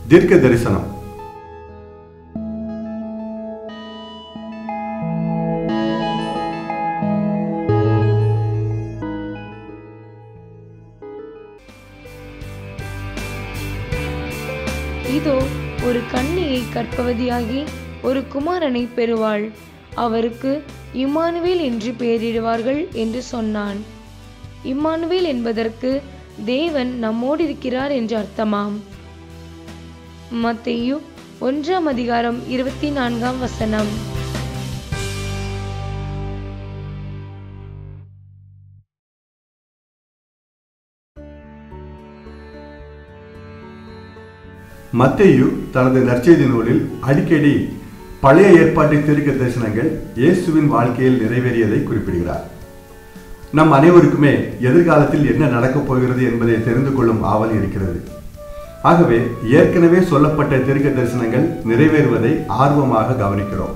தீர்க்க தரிசனம் இதோ ஒரு கன்னியை கற்பவதியாகி ஒரு குமாரனை பெறுவாள் அவருக்கு இம்மானுவேல் என்று பெயரிடுவார்கள் என்று சொன்னான் இம்மானுவேல் என்பதற்கு தேவன் நம்மோடு இருக்கிறார் என்று அர்த்தமாம் மத்தேயு ஒன்றாம் அதிகாரம் இருபத்தி நான்காம் வசனம் மத்தேயு தனது நற்செய்தி நூலில் அடிக்கடி பழைய ஏற்பாட்டின் தீர்க்க தரிசனங்கள் இயேசுவின் வாழ்க்கையில் நிறைவேறியதை குறிப்பிடுகிறார் நம் அனைவருக்குமே எதிர்காலத்தில் என்ன நடக்கப் போகிறது என்பதை தெரிந்து கொள்ளும் ஆவல் இருக்கிறது ஆகவே ஏற்கனவே சொல்லப்பட்ட தீர்க்க தரிசனங்கள் நிறைவேறுவதை ஆர்வமாக கவனிக்கிறோம்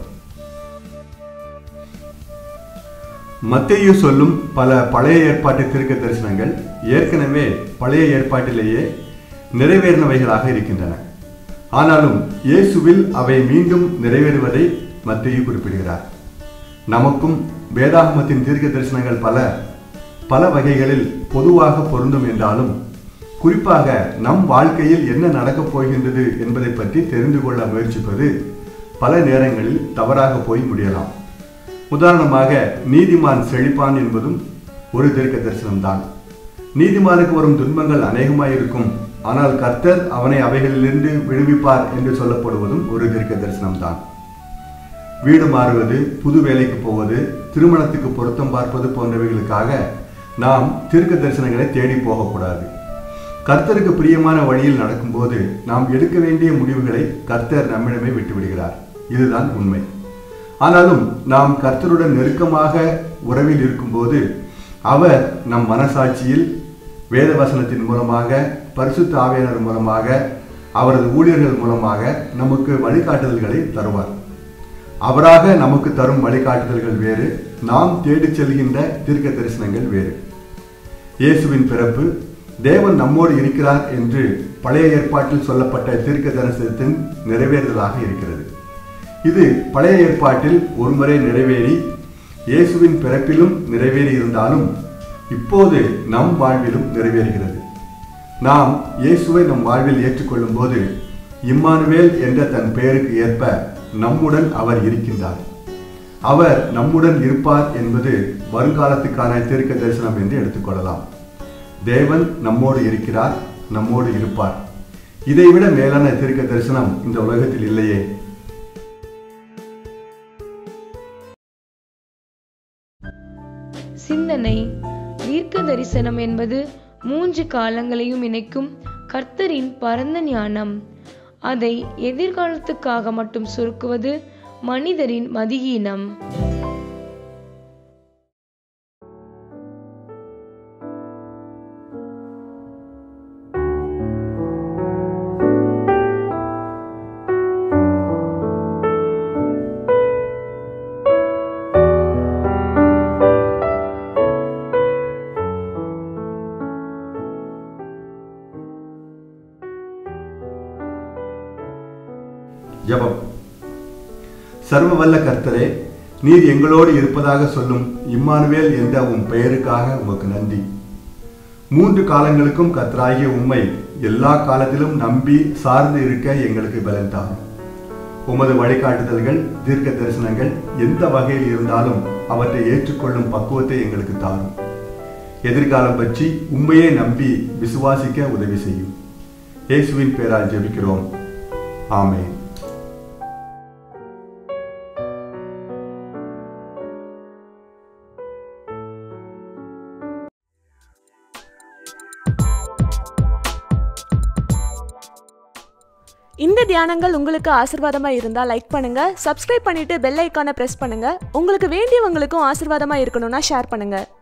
மத்தேயு சொல்லும் பல பழைய ஏற்பாட்டு தீர்க்க தரிசனங்கள் ஏற்கனவே பழைய ஏற்பாட்டிலேயே நிறைவேறினவைகளாக இருக்கின்றன ஆனாலும் இயேசுவில் அவை மீண்டும் நிறைவேறுவதை மத்தேயு குறிப்பிடுகிறார் நமக்கும் வேதாகமத்தின் தீர்க்க தரிசனங்கள் பல பல வகைகளில் பொதுவாக பொருந்தும் என்றாலும் குறிப்பாக நம் வாழ்க்கையில் என்ன நடக்கப் போகின்றது என்பதை பற்றி தெரிந்து கொள்ள முயற்சிப்பது பல நேரங்களில் தவறாக போய் முடியலாம் உதாரணமாக நீதிமான் செழிப்பான் என்பதும் ஒரு தீர்க்க தரிசனம்தான் நீதிமானுக்கு வரும் துன்பங்கள் அநேகமாயிருக்கும் ஆனால் கர்த்தர் அவனை அவைகளிலிருந்து விடுவிப்பார் என்று சொல்லப்படுவதும் ஒரு தீர்க்க தரிசனம்தான் வீடு மாறுவது புது வேலைக்கு போவது திருமணத்துக்கு பொருத்தம் பார்ப்பது போன்றவைகளுக்காக நாம் தீர்க்க தரிசனங்களை தேடி போகக்கூடாது கர்த்தருக்கு பிரியமான வழியில் நடக்கும்போது நாம் எடுக்க வேண்டிய முடிவுகளை கர்த்தர் நம்மிடமே விட்டுவிடுகிறார் இதுதான் உண்மை ஆனாலும் நாம் கர்த்தருடன் நெருக்கமாக உறவில் இருக்கும்போது அவர் நம் மனசாட்சியில் வேத வசனத்தின் மூலமாக பரிசுத்த ஆவியாளர் மூலமாக அவரது ஊழியர்கள் மூலமாக நமக்கு வழிகாட்டுதல்களை தருவார் அவராக நமக்கு தரும் வழிகாட்டுதல்கள் வேறு நாம் தேடிச் செல்கின்ற தீர்க்க தரிசனங்கள் வேறு இயேசுவின் பிறப்பு தேவன் நம்மோடு இருக்கிறார் என்று பழைய ஏற்பாட்டில் சொல்லப்பட்ட தீர்க்க தரிசனத்தின் நிறைவேறுதலாக இருக்கிறது இது பழைய ஏற்பாட்டில் ஒருமுறை நிறைவேறி இயேசுவின் பிறப்பிலும் நிறைவேறி இருந்தாலும் இப்போது நம் வாழ்விலும் நிறைவேறுகிறது நாம் இயேசுவை நம் வாழ்வில் ஏற்றுக்கொள்ளும் போது இம்மானுவேல் என்ற தன் பெயருக்கு ஏற்ப நம்முடன் அவர் இருக்கின்றார் அவர் நம்முடன் இருப்பார் என்பது வருங்காலத்துக்கான தீர்க்க தரிசனம் என்று எடுத்துக்கொள்ளலாம் தேவன் நம்மோடு இருக்கிறார் நம்மோடு இருப்பார் இதைவிட மேலான தீர்க்க தரிசனம் இந்த உலகத்தில் இல்லையே சிந்தனை தீர்க்க தரிசனம் என்பது மூன்று காலங்களையும் இணைக்கும் கர்த்தரின் பரந்த ஞானம் அதை எதிர்காலத்துக்காக மட்டும் சுருக்குவது மனிதரின் மதியீனம் ஜெபம் சர்வ வல்ல கர்த்தரே நீர் எங்களோடு இருப்பதாக சொல்லும் இம்மானுவேல் என்ற உம் பெயருக்காக உமக்கு நன்றி மூன்று காலங்களுக்கும் கர்த்தராகிய உம்மை எல்லா காலத்திலும் நம்பி சார்ந்து இருக்க எங்களுக்கு பலன் தாரும் உமது வழிகாட்டுதல்கள் தீர்க்க தரிசனங்கள் எந்த வகையில் இருந்தாலும் அவற்றை ஏற்றுக்கொள்ளும் பக்குவத்தை எங்களுக்கு தாரும் எதிர்காலம் பற்றி உண்மையே நம்பி விசுவாசிக்க உதவி செய்யும் இயேசுவின் பேரால் ஜெபிக்கிறோம் ஆமென் இந்த தியானங்கள் உங்களுக்கு ஆசீர்வாதமா இருந்தா லைக் பண்ணுங்க சப்ஸ்கிரைப் பண்ணிட்டு பெல் ஐக்கானை பிரஸ் பண்ணுங்க உங்களுக்கு வேண்டியவங்களுக்கும் ஆசீர்வாதமா இருக்கணும்னா ஷேர் பண்ணுங்க